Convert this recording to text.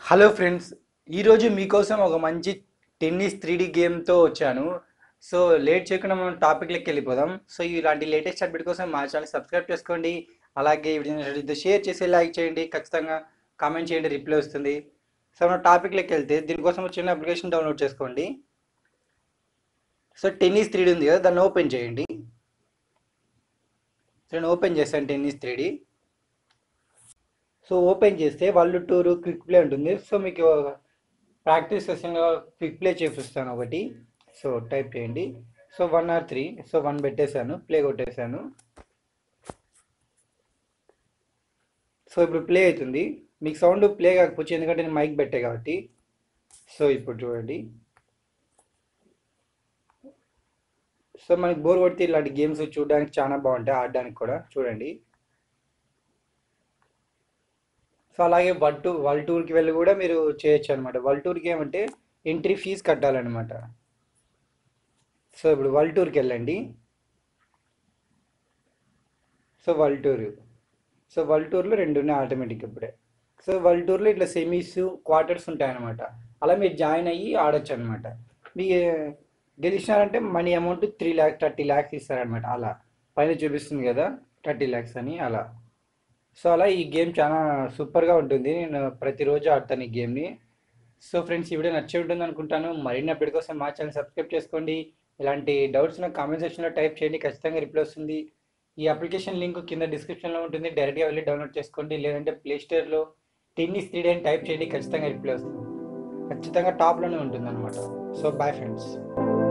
hello friends ఈరోజు మీకోసం ఒక మంచి టెన్నిస్ త్రీ డి గేమ్తో వచ్చాను సో లేట్ చేయకుండా మనం టాపిక్లోకి వెళ్ళిపోదాం సో ఇలాంటి లేటెస్ట్ అప్డేట్ కోసం మా ఛానల్ సబ్స్క్రైబ్ చేసుకోండి అలాగే ఈ వీడియోని షేర్ చేసి లైక్ చేయండి ఖచ్చితంగా కామెంట్ చేయండి రిప్లై వస్తుంది సో మనం టాపిక్లోకి వెళ్తే దీనికోసం ఒక చిన్న అప్లికేషన్ డౌన్లోడ్ చేసుకోండి సో టెన్నిస్ త్రీ ఉంది కదా దాన్ని ఓపెన్ చేయండి సో నేను ఓపెన్ చేస్తాను టెన్నిస్ త్రీ సో ఓపెన్ చేస్తే వాళ్ళు టూరు క్విక్ ప్లే ఉంటుంది సో మీకు ప్రాక్టీస్ సెషన్లో క్విక్ ప్లే చేపిస్తాను ఒకటి సో టైప్ చేయండి so one or three so one పెట్టేశాను ప్లే కొట్టేశాను సో ఇప్పుడు ప్లే అవుతుంది మీకు సౌండ్ ప్లే కాకపోవచ్చు ఎందుకంటే నేను మైక్ పెట్టే కాబట్టి సో ఇప్పుడు చూడండి సో మనకి బోర్ కొడితే ఇలాంటి గేమ్స్ చూడడానికి చాలా బాగుంటాయి ఆడడానికి కూడా చూడండి సో అలాగే వల్ టూ వల్ టూర్కి వెళ్ళి కూడా మీరు చేయొచ్చు అనమాట వల్ టూర్కి ఏమంటే ఎంట్రీ ఫీజు కట్టాలన్నమాట సో ఇప్పుడు వల్ టూర్కి వెళ్ళండి సో వల్ టూర్ సో వల్ టూర్లో రెండు ఉన్నాయి ఆటోమేటిక్ ఇప్పుడే సో వల్ టూర్లో ఇట్లా సెమీస్ క్వార్టర్స్ ఉంటాయన్నమాట అలా మీరు జాయిన్ అయ్యి ఆడొచ్చు అనమాట మీ గెలిచినారంటే money amount three lakhs thirty lakhs ఇస్తారనమాట అలా పైన చూపిస్తుంది కదా థర్టీ ల్యాక్స్ అని అలా సో అలా ఈ గేమ్ చాలా సూపర్గా ఉంటుంది నేను ప్రతిరోజు ఆడతాను ఈ గేమ్ని సో ఫ్రెండ్స్ ఈ వీడియో నచ్చి ఉంటుంది అనుకుంటాను మరిన్ని అప్డేట్ కోసం మా ఛానల్ సబ్స్క్రైబ్ చేసుకోండి ఇలాంటి డౌట్స్ నాకు కామెంట్ సెక్షన్లో టైప్ చేయండి ఖచ్చితంగా రిప్లై వస్తుంది ఈ అప్లికేషన్ లింక్ కింద డిస్క్రిప్షన్లో ఉంటుంది డైరెక్ట్గా వెళ్ళి డౌన్లోడ్ చేసుకోండి లేదంటే ప్లే స్టోర్లో టెన్నిస్ త్రీ అని టైప్ చేయండి ఖచ్చితంగా రిప్లై వస్తుంది ఖచ్చితంగా టాప్లోనే ఉంటుంది అనమాట సో బాయ్ ఫ్రెండ్స్